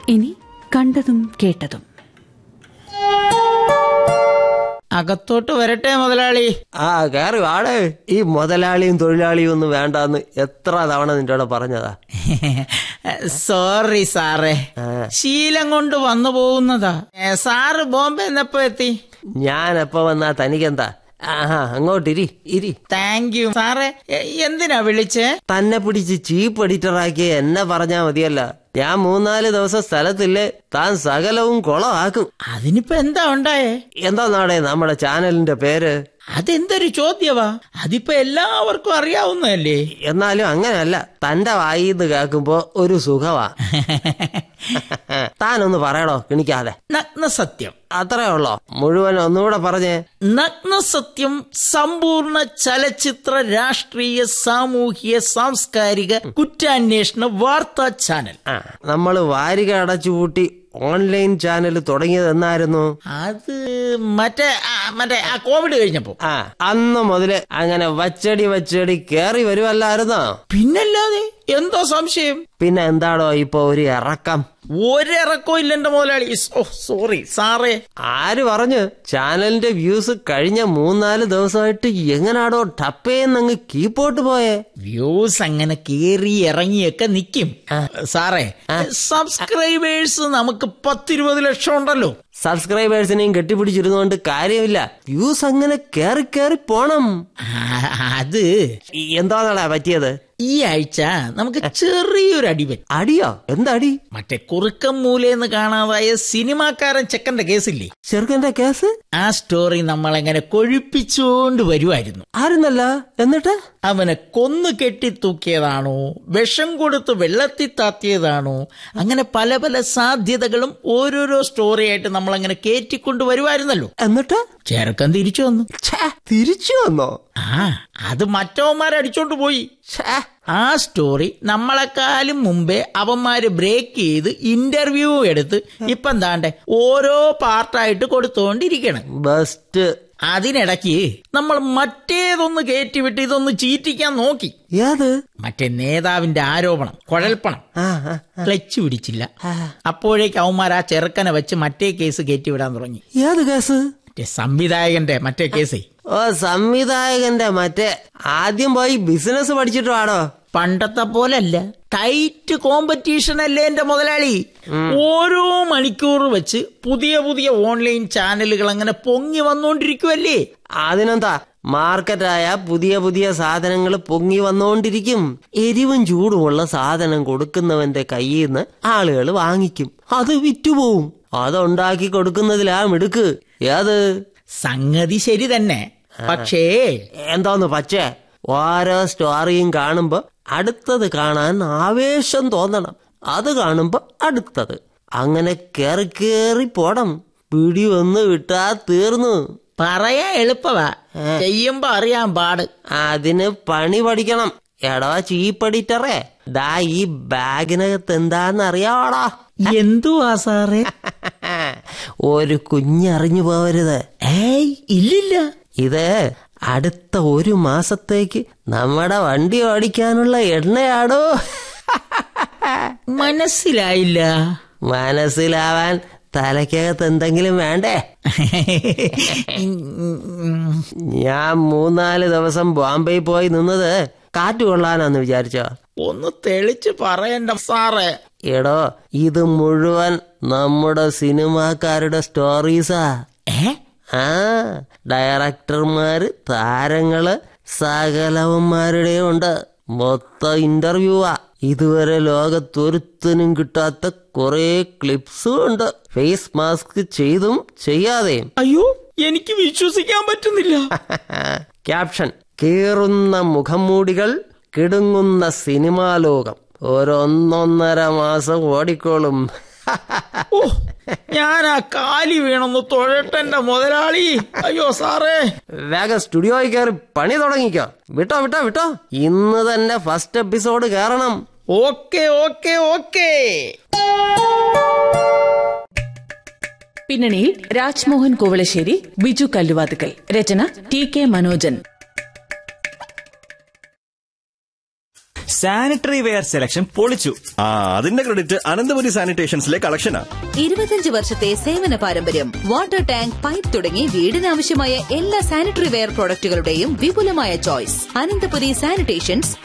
ഇനി കണ്ടതും കേട്ടതും അകത്തോട്ട് വരട്ടെ മുതലാളി ആ കയറി വാടേ ഈ മുതലാളിയും തൊഴിലാളിയും ഒന്നും വേണ്ടാന്ന് എത്ര തവണ നിന്റെ പറഞ്ഞതാ സോറി സാറേ ആ. ശീലം കൊണ്ട് വന്നു പോകുന്നതാ ഏ, സാറ് ബോംബെ എന്നപ്പോ എത്തി ഞാൻ എപ്പോ വന്നാ തനിക്കെന്താ ആഹാ അങ്ങോട്ടിരി ഇരി താങ്ക് യു സാറേ എ, എന്തിനാ വിളിച്ചേ തന്നെ പിടിച്ച് ചീപ്പ് എഡിറ്ററാക്കി എന്നെ പറഞ്ഞാ മതിയല്ല ഞാൻ മൂന്നാല് ദിവസം സ്ഥലത്തില്ലേ താൻ സകലവും കുളമാക്കും അതിനിപ്പോ എന്താ ഉണ്ടായേ എന്താ നാടേ നമ്മുടെ ചാനലിന്റെ പേര് അതെന്തൊരു ചോദ്യവാ അതിപ്പോ എല്ലാവർക്കും അറിയാവുന്നതല്ലേ എന്നാലും അങ്ങനെയല്ല തന്റെ വായിന്ന് കേൾക്കുമ്പോ ഒരു സുഖമാ താനൊന്ന് പറയടോ കിണിക്കാതെ നഗ്നസത്യം അത്രേ ഉള്ളോ മുഴുവൻ ഒന്നുകൂടെ പറഞ്ഞേ നഗ്നസത്യം സമ്പൂർണ്ണ ചലച്ചിത്ര രാഷ്ട്രീയ സാമൂഹിക സാംസ്കാരിക കുറ്റാന്വേഷണ വാർത്താ ചാനൽ ആ നമ്മള് വാരിക അടച്ചുപൂട്ടി ഓൺലൈൻ ചാനൽ തുടങ്ങിയത് എന്നായിരുന്നു അത് മറ്റേ ആ, മറ്റേ ആ കോവിഡ് കഴിഞ്ഞപ്പോ ആ അന്ന് മുതല് അങ്ങനെ വച്ചടി വച്ചടി കേറി വരുമല്ലായിരുന്നോ പിന്നല്ലാതെ എന്തോ സംശയം പിന്നെ എന്താടോ ഇപ്പൊ ഒരു ഇറക്കം ഒരിറക്കവും ഇല്ല എന്റെ മുതലാളി ഓ സോറി സാറേ ആര് പറഞ്ഞു ചാനലിന്റെ വ്യൂസ് കഴിഞ്ഞ മൂന്നാല് ദിവസമായിട്ട് എങ്ങനാടോ ടപ്പേന്നങ്ങ് കീപ്പോട്ട് പോയേ വ്യൂസ് അങ്ങനെ കേറി ഇറങ്ങിയൊക്കെ നിക്കും സാറേ സബ്സ്ക്രൈബേഴ്സ് നമുക്ക് പത്തിരുപത് ലക്ഷം ഉണ്ടല്ലോ സബ്സ്ക്രൈബേഴ്സിനെയും കെട്ടിപ്പിടിച്ചിരുന്നോണ്ട് കാര്യമില്ല വ്യൂസ് അങ്ങനെ കേറി കേറി പോണം ആ, അത് ഈ എന്താണടാ പറ്റിയത് ഈ ആഴ്ച നമുക്ക് ചെറിയൊരു അടി പറ്റി അടിയോ എന്തടി മറ്റേ കുറുക്കം മൂലേന്ന് കാണാതായ സിനിമാക്കാരൻ ചെക്കന്റെ കേസില്ലേ ചെറുക്കന്റെ കേസ് ആ സ്റ്റോറി നമ്മളെങ്ങനെ കൊഴിപ്പിച്ചുകൊണ്ട് വരുമായിരുന്നു ആരുന്നല്ല എന്നിട്ട് അവനെ കൊന്നു കെട്ടി തൂക്കിയതാണോ വിഷം കൊടുത്ത് വെള്ളത്തിൽ താത്തിയതാണോ അങ്ങനെ പല പല സാധ്യതകളും ഓരോരോ സ്റ്റോറിയായിട്ട് നമ്മളങ്ങനെ കയറ്റിക്കൊണ്ട് വരുമായിരുന്നല്ലോ എന്നിട്ട് ചെറുക്കൻ തിരിച്ചു വന്നു ഛേ, തിരിച്ചു വന്നോ ആ അത് മറ്റവന്മാരടിച്ചോണ്ട് പോയി ഛേ, ആ സ്റ്റോറി നമ്മളെക്കാളും മുമ്പേ അവന്മാര് ബ്രേക്ക് ചെയ്ത് ഇന്റർവ്യൂ എടുത്ത് ഇപ്പം താണ്ടെ ഓരോ പാർട്ടായിട്ട് കൊടുത്തോണ്ടിരിക്കണം ബെസ്റ്റ് അതിനിടയ്ക്ക് നമ്മൾ മറ്റേതൊന്ന് കയറ്റിവിട്ട് ഇതൊന്ന് ചീറ്റിക്കാൻ നോക്കി ഏത് മറ്റേ നേതാവിന്റെ ആരോപണം കുഴൽപ്പണം ആ, ആ, ക്ലച്ച് പിടിച്ചില്ല അപ്പോഴേക്ക് അവന്മാർ ആ ചെറുക്കനെ വെച്ച് മറ്റേ കേസ് കയറ്റിവിടാൻ തുടങ്ങി ഏത് കേസ് മറ്റേ സംവിധായകന്റെ മറ്റേ കേസേ ഓ സംവിധായകന്റെ മറ്റേ ആദ്യം പോയി ബിസിനസ് പഠിച്ചിട്ട് വേണോ പണ്ടത്തെ പോലല്ല ടൈറ്റ് കോമ്പറ്റീഷൻ അല്ലേ എന്റെ മുതലാളി ഓരോ മണിക്കൂർ വെച്ച് പുതിയ പുതിയ ഓൺലൈൻ ചാനലുകൾ അങ്ങനെ പൊങ്ങി വന്നുകൊണ്ടിരിക്കുവല്ലേ അതിനെന്താ മാർക്കറ്റായ പുതിയ പുതിയ സാധനങ്ങൾ പൊങ്ങി വന്നുകൊണ്ടിരിക്കും എരിവും ചൂടുമുള്ള സാധനം കൊടുക്കുന്നവന്റെ കയ്യിൽ നിന്ന് ആളുകൾ വാങ്ങിക്കും അത് വിറ്റുപോവും അതുണ്ടാക്കി കൊടുക്കുന്നതിലാ മിടുക്ക് ഏത് സംഗതി ശരി തന്നെ പക്ഷേ എന്തോന്ന് പച്ചേ ഓരോ സ്റ്റോറിയും കാണുമ്പോ അടുത്തത് കാണാൻ ആവേശം തോന്നണം അത് കാണുമ്പോ അടുത്തത് അങ്ങനെ കേറി കേറി പോണം പിടി ഒന്ന് വിട്ടാ തീർന്നു പറയാ എളുപ്പവാ ചെയ്യുമ്പോ അറിയാൻ പാട് അതിന് പണി പഠിക്കണം എടോ ചീപ്പടിറ്ററേ ദാ ഈ ബാഗിനകത്ത് എന്താന്ന് അറിയാവാടാ എന്തുവാ സാറേ ഒരു കുഞ്ഞറിഞ്ഞു പോവരുത് ഏയ് ഇല്ലില്ല ഇത് അടുത്ത ഒരു മാസത്തേക്ക് നമ്മുടെ വണ്ടി ഓടിക്കാനുള്ള എണ്ണയാടോ മനസ്സിലായില്ല മനസ്സിലാവാൻ തലയ്ക്കകത്ത് എന്തെങ്കിലും വേണ്ടേ ഞാൻ മൂന്നാല് ദിവസം ബോംബെ പോയി നിന്നത് കാറ്റ് കൊള്ളാനാന്ന് വിചാരിച്ചോ ഒന്ന് തെളിച്ച് പറയണ്ട സാറേ എടോ ഇത് മുഴുവൻ നമ്മുടെ സിനിമാക്കാരുടെ സ്റ്റോറീസാ ഏ ആ ഡയറക്ടർമാര് താരങ്ങള് സകലവന്മാരുടെയും ഉണ്ട് മൊത്തം ഇന്റർവ്യൂവാ ഇതുവരെ ലോകത്തൊരുത്തനും കിട്ടാത്ത കുറെ ക്ലിപ്സും ഉണ്ട് ഫേസ് മാസ്ക് ചെയ്തും ചെയ്യാതെയും അയ്യോ എനിക്ക് വിശ്വസിക്കാൻ പറ്റുന്നില്ല ക്യാപ്ഷൻ കീറുന്ന മുഖംമൂടികൾ കിടുങ്ങുന്ന സിനിമാ ലോകം ഒരൊന്നൊന്നര മാസം ഓടിക്കോളും ഓ ഞാൻ ആ കാലി വീണൊന്ന് തൊഴട്ടെന്റെ മുതലാളി അയ്യോ സാറേ വേഗം സ്റ്റുഡിയോയിൽ കയറി പണി തുടങ്ങിക്കോ വിട്ടോ വിട്ടോ വിട്ടോ ഇന്ന് തന്നെ ഫസ്റ്റ് എപ്പിസോഡ് കയറണം ഓക്കെ ഓക്കെ ഓക്കെ പിന്നണിയിൽ രാജ്മോഹൻ കുവളശ്ശേരി ബിജു കല്ലുവാതുക്കൽ രചന T K Manojan sanitary ware selection പൊളിച്ചു ആ അതിന്റെ ക്രെഡിറ്റ് അനന്തപുരി സാനിറ്റേഷൻസിലെ കളക്ഷനാ ഇരുപത്തിയഞ്ച് വർഷത്തെ സേവന പാരമ്പര്യം വാട്ടർ ടാങ്ക് പൈപ്പ് തുടങ്ങി വീടിനാവശ്യമായ എല്ലാ സാനിറ്ററി വെയർ പ്രോഡക്റ്റുകളുടെയും വിപുലമായ ചോയ്സ് അനന്തപുരി സാനിറ്റേഷൻസ്